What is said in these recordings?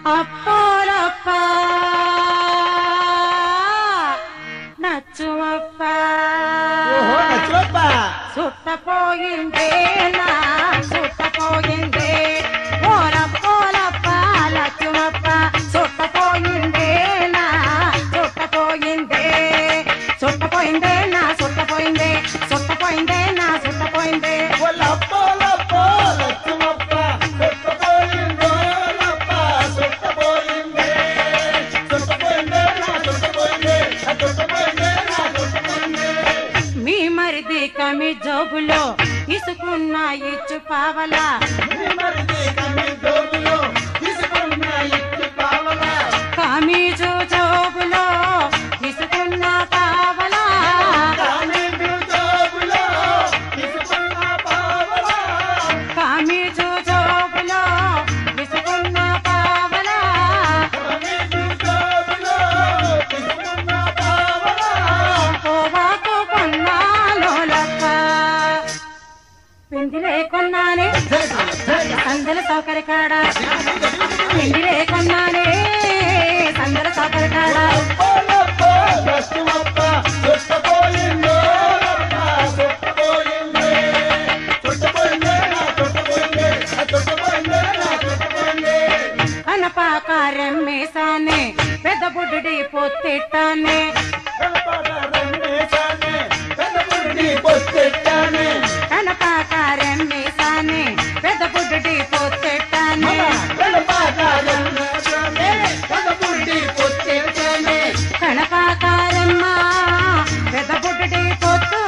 అప్పోరప్ప నచ్చుమప్ప ఓహో నచ్చువప్ప సుట్టపోయిందే నా సుట్టపోయిందే ఓరప్పోలప్ప లచ్చుమప్ప సుట్టపోయిందే నా సుట్టపోయిందే సుట్టపోయిందే నా సుట్టపోయిందే సుట్టపోయిందే నా సుట్టపోయిందే లప్పో లప్పో లచ్చువప్ప సుట్టపోయిందో లప్ప సుట్టపోయిందే సుట్టపోయిందే నా సుట్టపోయిందే ఆ సుట్టపోయిందే నా సుట్టపోయిందే మీ మరిది కమి జోబులో ఇసుకున్న ఇచ్చు పావలా నీ మరిది కమ్మి జోబులో తీసుకున్న ఇచ్చి పావలా కమీజు జోబులో ఇసుకున్న పావలా కామిండు జోబులో తీసుకున్న పావలా కమీజు జోబులో ఇసుకున్న పావలా కామిండు జోబులో తీసుకున్న పావలా కోవాకు కొన్నాను లక్క పిండిలే కొన్నానే సందల సౌకర్య కాడ పిండిలే కొన్నానే సందల సౌకర్య కాడ లప్పో లచ్చువప్ప సుట్టపోయిందో లప్ప సుట్టపోయిందే సుట్టపోయిందే నా సుట్టపోయిందే ఆ సుట్టపోయిందే నా సుట్టపోయిందే కనపాకారం మీసానే పెద్ద బుడ్డి పొత్తిట్టానే కనపాకారం మీసానే పెద్ద బుడ్డి పొత్తిట్టానే కనపాకారమ్మ పెద్ద బుడ్డి పొత్తు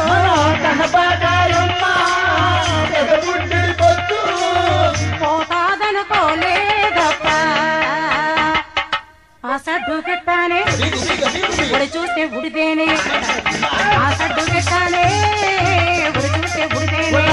పోతాదనుకోలేదప్ప ఆ సడ్డు గిట్టానే ఉడి చూస్తే ఉడితేనే ఆ సడ్డు గిట్టానే ఉడి చూస్తే ఉడితేనే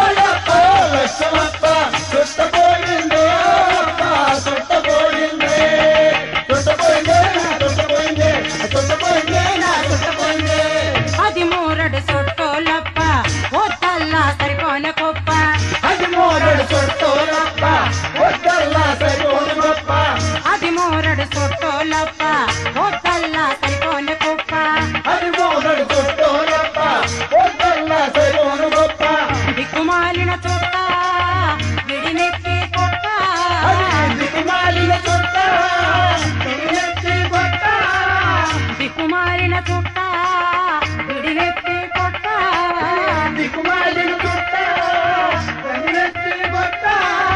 అది మూరడు సొట్టోలప్ప ఒత్తల్లా సరిపోన కొప్ప అది మోరడు చుట్టూలప్ప వద్దల్లా సరిపోను గొప్ప అది మూరడు సొట్టోలప్ప ఒత్తల్లా సరిపోన కొప్ప అది మోరడు చుట్టూలప్ప వద్దల్లా సరిపోను గొప్ప దిక్కుమాలిన చుట్ట విడినెత్తి కొట్ట అది దిక్కుమాలిన చుట్ట తిరిగెత్తి కొట్ట దిక్కుమాలిన చుట్ట విడినెత్తి కొట్ట దిక్కుమాలిన చుట్ట తిరిగెత్తి కొట్ట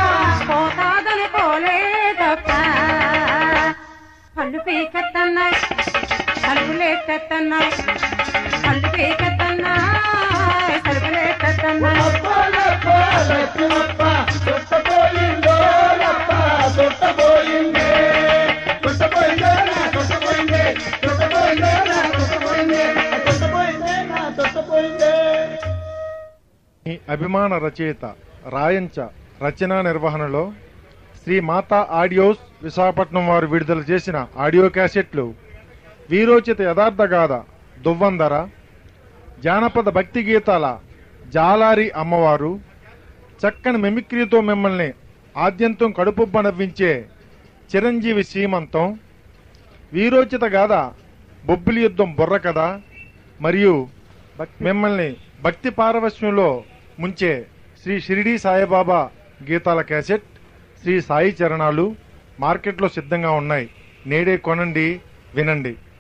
పోతాదనుకోలేదప్ప పళ్ళు పీకెత్తన్నాయి తలుపులేకెత్తన్నాయి పళ్ళు పీకెత్తన్నాయి తలుపులేకెత్తన్నాయి అప్పలప్ప లక్ష్మప్ప చుట్టపోయిందో లప్ప చుట్టపోయిందే చుట్టపోయిందే నా చుట్టపోయిందే చుట్టపోయిందే నా చుట్టపోయిందే చుట్టపోయిందే నా చుట్టపోయిందే ఈ అభిమాన రచయిత రాయంచ రచనా నిర్వహణలో శ్రీ మాతా ఆడియోస్ విశాఖపట్నం వారు విడుదల చేసిన ఆడియో క్యాసెట్లు వీరోచిత యథార్థ గాథ దువ్వందర జానపద భక్తి గీతాల జాలారి అమ్మవారు చక్కని మిమిక్రీతో మిమ్మల్ని ఆద్యంతం కడుపుబ్బ నవ్వించే చిరంజీవి శ్రీమంతం వీరోచిత గాథ బొబ్బిలి యుద్ధం బుర్ర కథ మరియు మిమ్మల్ని భక్తి పారవశ్యంలో ముంచే శ్రీ షిరిడి సాయిబాబా గీతాల క్యాసెట్ శ్రీ సాయి చరణాలు మార్కెట్లో సిద్ధంగా ఉన్నాయి నేడే కొనండి వినండి